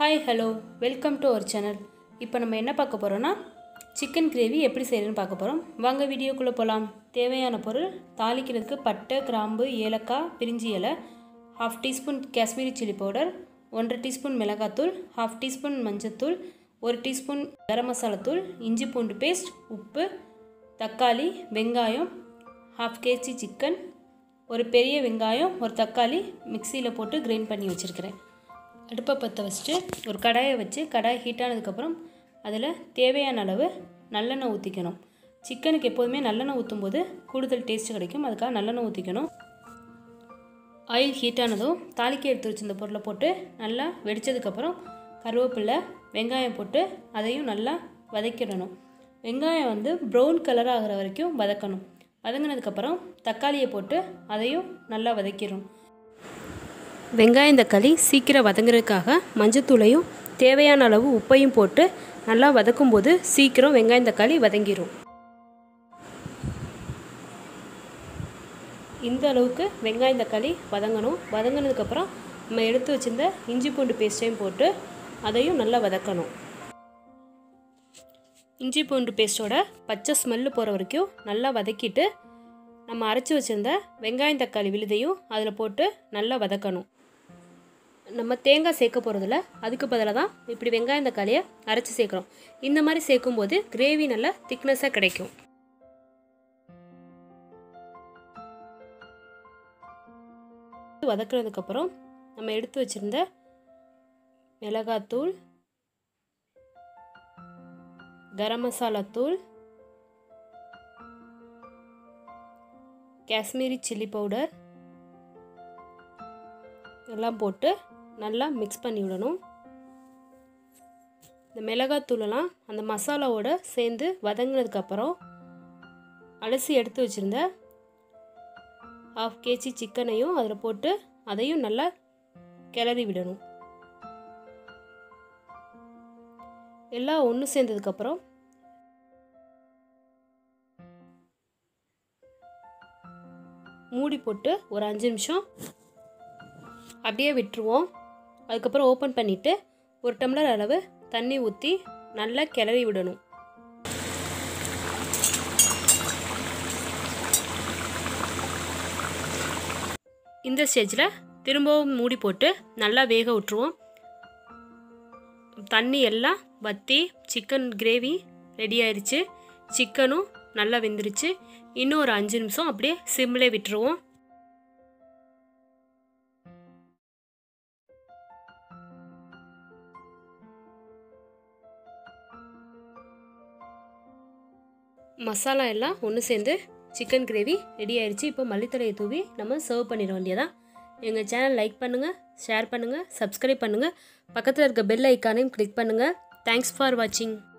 hi hello welcome to our channel இப்போ நம்ம என்ன பார்க்க போகிறோன்னா சிக்கன் கிரேவி எப்படி செய்யறதுன்னு பார்க்க போகிறோம் வாங்க வீடியோக்குள்ளே போகலாம் தேவையான பொருள் தாளிக்கிறதுக்கு பட்டை கிராம்பு ஏலக்காய் பிரிஞ்சி இலை half teaspoon Kashmiri chilli powder ஒன்றரை டீஸ்பூன் மிளகாத்தூள் ஹாஃப் டீஸ்பூன் மஞ்சத்தூள் ஒரு டீஸ்பூன் கரம் மசாலாத்தூள் இஞ்சி பூண்டு பேஸ்ட் உப்பு தக்காளி வெங்காயம் ஹாஃப் கேஜி சிக்கன் ஒரு பெரிய வெங்காயம் ஒரு தக்காளி மிக்சியில் போட்டு கிரைண்ட் பண்ணி வச்சுருக்கிறேன் அடுப்பை பற்ற வச்சுட்டு ஒரு கடாயை வச்சு கடாய் ஹீட் ஆனதுக்கப்புறம் அதில் தேவையான அளவு நல்லெண்ணெய் ஊற்றிக்கணும் சிக்கனுக்கு எப்போதுமே நல்லெண்ணெய் ஊற்றும் போது கூடுதல் டேஸ்ட் கிடைக்கும் அதுக்காக நல்லெண்ணெய் ஊற்றிக்கணும் ஆயில் ஹீட் ஆனதும் தாளிக்க எடுத்து வச்சிருந்த பொருளை போட்டு நல்லா வெடித்ததுக்கப்புறம் கருவேப்பிலை வெங்காயம் போட்டு அதையும் நல்லா வதக்கிடணும் வெங்காயம் வந்து ப்ரௌன் கலர் ஆகிற வரைக்கும் வதக்கணும் வதங்கினதுக்கப்புறம் தக்காளியை போட்டு அதையும் நல்லா வதக்கிடணும் வெங்காயம் தக்காளி சீக்கிரம் வதங்குறதுக்காக மஞ்சத்தூளையும் தேவையான அளவு உப்பையும் போட்டு நல்லா வதக்கும்போது சீக்கிரம் வெங்காயம் தக்காளி வதங்கிடும் இந்த அளவுக்கு வெங்காயம் தக்காளி வதங்கணும் வதங்கினதுக்கப்புறம் நம்ம எடுத்து வச்சிருந்த இஞ்சி பூண்டு பேஸ்ட்டையும் போட்டு அதையும் நல்லா வதக்கணும் இஞ்சி பூண்டு பேஸ்ட்டோட பச்சை ஸ்மெல்லு போகிற வரைக்கும் நல்லா வதக்கிட்டு நம்ம அரைச்சி வச்சுருந்த வெங்காயம் தக்காளி விழுதையும் அதில் போட்டு நல்லா வதக்கணும் நம்ம தேங்காய் சேர்க்க போகிறதில்ல அதுக்கு பதிலாக தான் இப்படி வெங்காயம் தக்காளியை அரைச்சி சேர்க்குறோம் இந்த மாதிரி சேர்க்கும்போது கிரேவி நல்லா திக்னஸாக கிடைக்கும் வதக்குனதுக்கப்புறம் நம்ம எடுத்து வச்சுருந்த மிளகாத்தூள் கரம் மசாலா தூள் காஷ்மீரி சில்லி பவுடர் எல்லாம் போட்டு நல்லா மிக்ஸ் பண்ணி விடணும் இந்த மிளகாத்தூளெல்லாம் அந்த மசாலாவோட சேர்ந்து வதங்கினதுக்கப்புறம் அலசி எடுத்து வச்சுருந்த ஹாஃப் கேஜி சிக்கனையும் அதில் போட்டு அதையும் நல்லா கிளறி விடணும் எல்லாம் ஒன்று சேர்ந்ததுக்கப்புறம் மூடி போட்டு ஒரு அஞ்சு நிமிஷம் அப்படியே விட்டுருவோம் அதுக்கப்புறம் ஓப்பன் பண்ணிவிட்டு ஒரு டம்ளர் அளவு தண்ணி ஊற்றி நல்லா கிளறி விடணும் இந்த ஸ்டேஜில் திரும்பவும் மூடி போட்டு நல்லா வேக விட்டுருவோம் தண்ணி எல்லாம் வற்றி சிக்கன் கிரேவி ரெடி ஆயிடுச்சு சிக்கனும் நல்லா வெந்துருச்சு இன்னும் ஒரு அஞ்சு நிமிஷம் அப்படியே சிம்லே விட்டுருவோம் மசாலா எல்லாம் ஒன்று சேர்ந்து சிக்கன் கிரேவி ரெடி ஆயிடுச்சு இப்போ மல்லித்தலையை தூவி நம்ம சர்வ் பண்ணிட வேண்டியதான் எங்கள் சேனல் லைக் பண்ணுங்கள் ஷேர் பண்ணுங்கள் சப்ஸ்கிரைப் பண்ணுங்கள் பக்கத்தில் இருக்க பெல் ஐக்கானையும் கிளிக் பண்ணுங்கள் தேங்க்ஸ் ஃபார் வாட்சிங்